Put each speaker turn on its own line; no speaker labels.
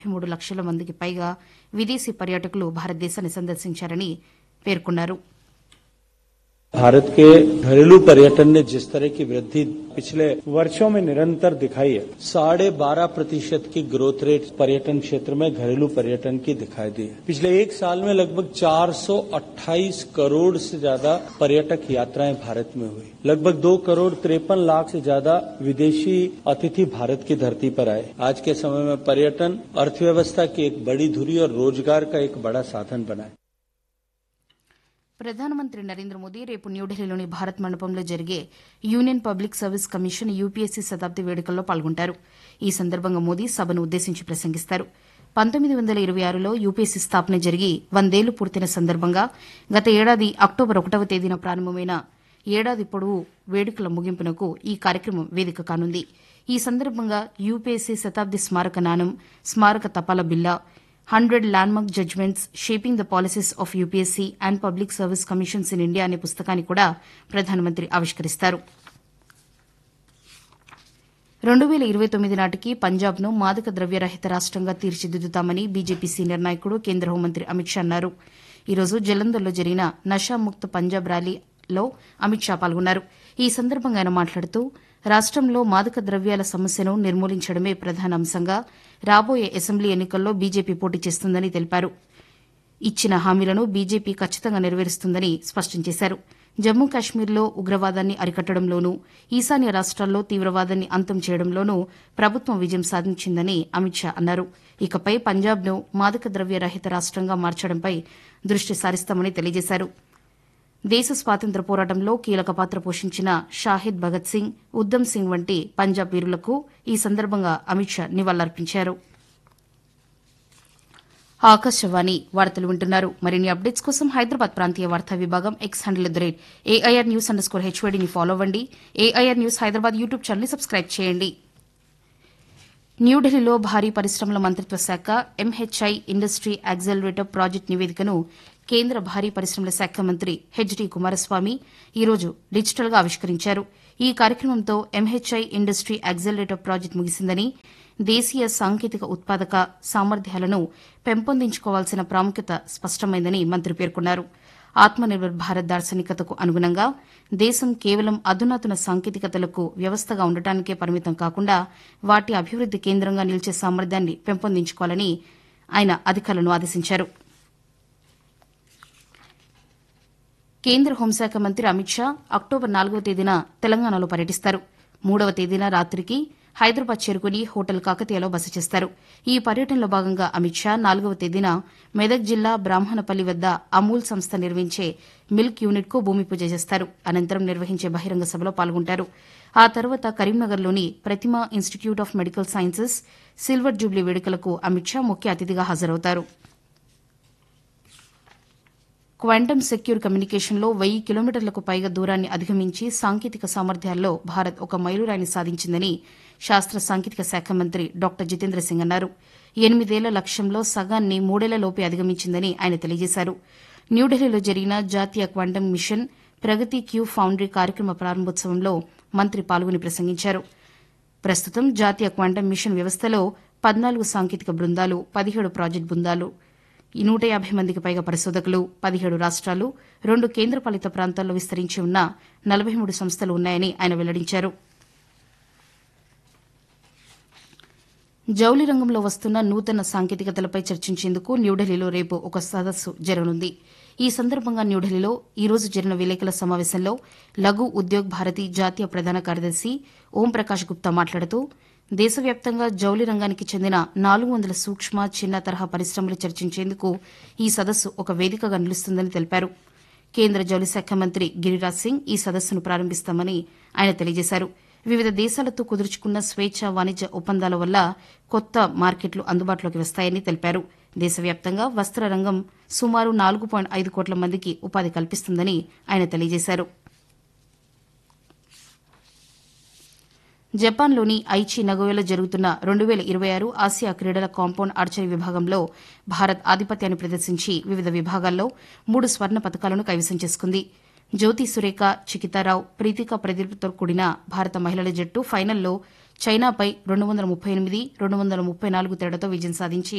మూడు లక్షల మందికి పైగా విదేశీ పర్యాటకులు భారతదేశాన్ని సందర్శించారని పేర్కొన్నారు
भारत के घरेलू पर्यटन ने जिस तरह की वृद्धि पिछले वर्षों में निरंतर दिखाई है साढ़े बारह प्रतिशत की ग्रोथ रेट पर्यटन क्षेत्र में घरेलू पर्यटन की दिखाई दी है पिछले एक साल में लगभग 428 करोड़ से ज्यादा पर्यटक यात्राएं भारत में हुई लगभग दो करोड़ तिरपन लाख से ज्यादा विदेशी अतिथि भारत की धरती पर आए आज के समय में पर्यटन अर्थव्यवस्था की एक बड़ी धुरी और रोजगार का एक बड़ा साधन बना है
ప్రధానమంత్రి నరేంద్ర మోదీ రేపు న్యూఢిల్లీలోని భారత్ మండపంలో జరిగే union public service commission UPSC శతాబ్ది వేడుకల్లో పాల్గొంటారు ఈ సందర్భంగా మోదీ సభను ఉద్దేశించి ప్రసంగిస్తారు పంతొమ్మిది వందల ఇరవై ఆరులో యూపీఎస్సీ స్థాపన జరిగి వందేళ్లు పూర్తయిన సందర్భంగా గత ఏడాది అక్టోబర్ ఒకటవ తేదీన ప్రారంభమైన ఏడాది పొడవు వేడుకల ముగింపునకు ఈ కార్యక్రమం వేదిక కానుంది ఈ సందర్భంగా యూపీఎస్సీ శతాబ్ది స్మారక నాణం స్మారక తపాలా బిల్లా hundred landmark judgments shaping the policies of UPSC and public service commissions in India అనే పుస్తకాన్ని కూడా ప్రధానమంత్రి ఆవిష్కరిస్తారు రెండు వేల ఇరవై తొమ్మిది నాటికి పంజాబ్ను మాదక ద్రవ్యరహిత రాష్టంగా తీర్చిదిద్దుతామని బీజేపీ సీనియర్ నాయకుడు కేంద్ర హోంమంత్రి అమిత్ షా అన్నారు ఈరోజు జలంధర్లో జరిగిన నషాముక్త పంజాబ్ ర్యాలీలో అమిత్ షా పాల్గొన్నారు ఈ సందర్భంగా ఆయన మాట్లాడుతూ రాష్టంలో మాదక ద్రవ్యాల సమస్యను నిర్మూలించడమే ప్రధాన అంశంగా రాబోయే అసెంబ్లీ ఎన్నికల్లో బీజేపీ పోటీ చేస్తుందని తెలిపారు ఇచ్చిన హామీలను బీజేపీ ఖచ్చితంగా నెరవేరుస్తుందని స్పష్టం చేశారు జమ్మూ కాశ్మీర్లో ఉగ్రవాదాన్ని అరికట్టడంలోనూ ఈశాన్య రాష్ట్రాల్లో తీవ్రవాదాన్ని అంతం చేయడంలోనూ ప్రభుత్వం విజయం సాధించిందని అమిత్ షా అన్నారు ఇకపై పంజాబ్ను మాదక ద్రవ్య రహిత రాష్టంగా మార్చడంపై దృష్టి సారిస్తామని తెలియజేశారు దేశ స్వాతంత్ర్య పోరాటంలో కీలక పాత్ర పోషించిన షాహిద్ భగత్ సింగ్ ఉద్దమ్ సింగ్ వంటి పంజాబ్ వీరులకు ఈ సందర్భంగా అమిత్ షా నివాళులర్పించారు ఆకాశవాణి వార్తలు వింటున్నారు మరిన్ని అప్డేట్స్ కోసం హైదరాబాద్ ప్రాంతీయ వార్తా విభాగం X handle at the rate AIR news underscore స్కోర్ హెచ్వైడీని ఫాలో అవ్వండి ఏఐఆర్ న్యూస్ హైదరాబాద్ యూట్యూబ్ ఛానల్ని సబ్స్క్రైబ్ చేయండి న్యూఢిల్లీలో భారీ పరిశ్రమల మంత్రిత్వ శాఖ ఎంహెచ్ఐ ఇండస్ట్రీ యాక్సెలరేటర్ ప్రాజెక్టు నివేదికను కేంద్ర భారీ పరిశ్రమల శాఖ మంత్రి హెచ్డి కుమారస్వామి ఈరోజు డిజిటల్గా ఆవిష్కరించారు ఈ కార్యక్రమంతో ఎంహెచ్ఐ ఇండస్ట్రీ యాక్సెలరేటర్ ప్రాజెక్టు ముగిసిందని దేశీయ సాంకేతిక ఉత్పాదక సామర్థ్యాలను పెంపొందించుకోవాల్సిన ప్రాముఖ్యత స్పష్టమైందని మంత్రి పేర్కొన్నారు ఆత్మనిర్భర్ భారత్ దార్శనికతకు అనుగుణంగా దేశం కేవలం అధునాతన సాంకేతికతలకు వ్యవస్థగా ఉండటానికే పరిమితం కాకుండా వాటి అభివృద్ది కేంద్రంగా నిలిచే సామర్థ్యాన్ని పెంపొందించుకోవాలని ఆయన అధికారులను ఆదేశించారు కేంద్ర హోంశాఖ మంత్రి అమిత్ షా అక్టోబర్ నాలుగవ తేదీన తెలంగాణలో పర్యటిస్తారు మూడవ తేదీన రాత్రికి హైదరాబాద్ చేరుకుని హోటల్ కాకతీయలో బస చేస్తారు ఈ పర్యటనలో భాగంగా అమిత్ షా నాలుగవ తేదీన మెదక్ జిల్లా బ్రాహ్మణపల్లి వద్ద అమూల్ సంస్థ నిర్వహించే మిల్క్ యూనిట్కు భూమి పూజ చేస్తారు అనంతరం నిర్వహించే బహిరంగ సభలో పాల్గొంటారు ఆ తర్వాత కరీంనగర్లోని Pratima institute of medical sciences silver jubilee వేడుకలకు అమిత్ షా ముఖ్య అతిథిగా హాజరవుతారు క్వాంటమ్ సెక్యూర్ కమ్యూనికేషన్లో వెయ్యి కిలోమీటర్లకు పైగా దూరాన్ని అధిగమించి సాంకేతిక సామర్థ్యాల్లో భారత్ ఒక మైలురాయిని సాధించిందని శాస్త్ర సాంకేతిక శాఖ మంత్రి డాక్టర్ జితేంద్ర సింగ్ అన్నారు ఎనిమిదేళ్ల లక్ష్యంలో సగాన్ని మూడేళ్లలోపే అధిగమించిందని ఆయన తెలియజేశారు న్యూఢిల్లీలో జరిగిన జాతీయ క్వాంటమ్ మిషన్ ప్రగతి క్యూ ఫౌండరీ కార్యక్రమ ప్రారంభోత్సవంలో మంత్రి పాల్గొని ప్రసంగించారు ప్రస్తుతం జాతీయ క్వాంటమ్ మిషన్ వ్యవస్థలో పద్నాలుగు సాంకేతిక బృందాలు పదిహేడు ప్రాజెక్టు బృందాలు నూట యాభై మందికి పైగా పరిశోధకులు పదిహేడు రాష్ట్రాలు రెండు కేంద్రపాలిత ప్రాంతాల్లో విస్తరించి ఉన్న నలభై మూడు సంస్థలు ఉన్నాయని ఆయన వెల్లడించారు జౌళి రంగంలో వస్తున్న నూతన సాంకేతికతలపై చర్చించేందుకు న్యూఢిల్లీలో రేపు ఒక సదస్సు జరగనుంది ఈ సందర్భంగా న్యూఢిల్లీలో ఈ రోజు జరిగిన విలేకరుల సమావేశంలో లఘు ఉద్యోగ్ భారతి జాతీయ ప్రధాన కార్యదర్శి ఓంప్రకాష్ గుప్తా మాట్లాడుతూ దేశవ్యాప్తంగా జౌళి రంగానికి చెందిన నాలుగు వందల సూక్ష్మ చిన్న తరహా పరిశ్రమలు చర్చించేందుకు ఈ సదస్సు ఒక వేదికగా నిలుస్తుందని తెలిపారు కేంద్ర జౌళి శాఖ మంత్రి గిరిరాజ్ సింగ్ ఈ సదస్సును ప్రారంభిస్తామని ఆయన తెలియజేశారు వివిధ దేశాలతో కుదుర్చుకున్న స్వేచ్ఛ వాణిజ్య ఒప్పందాల వల్ల కొత్త మార్కెట్లు అందుబాటులోకి వస్తాయని తెలిపారు దేశవ్యాప్తంగా వస్త్ర రంగం సుమారు నాలుగు పాయింట్ ఐదు కోట్ల మందికి ఉపాధి కల్పిస్తుందని ఆయన తెలియజేశారు జపాన్లోని ఐచి నగోయలో జరుగుతున్న రెండు వేల ఇరవై ఆరు ఆసియా క్రీడల కాంపౌండ్ ఆర్చరీ విభాగంలో భారత్ ఆధిపత్యాన్ని ప్రదర్శించి వివిధ విభాగాల్లో మూడు స్వర్ణ పతకాలను కైవసం చేసుకుంది జ్యోతి సురేఖ చికితారావు ప్రీతికా ప్రదీప్తో కూడిన భారత మహిళల జట్టు ఫైనల్లో చైనాపై రెండు వందల ముప్పై ఎనిమిది రెండు వందల ముప్పై నాలుగు తేడాతో విజయం సాధించి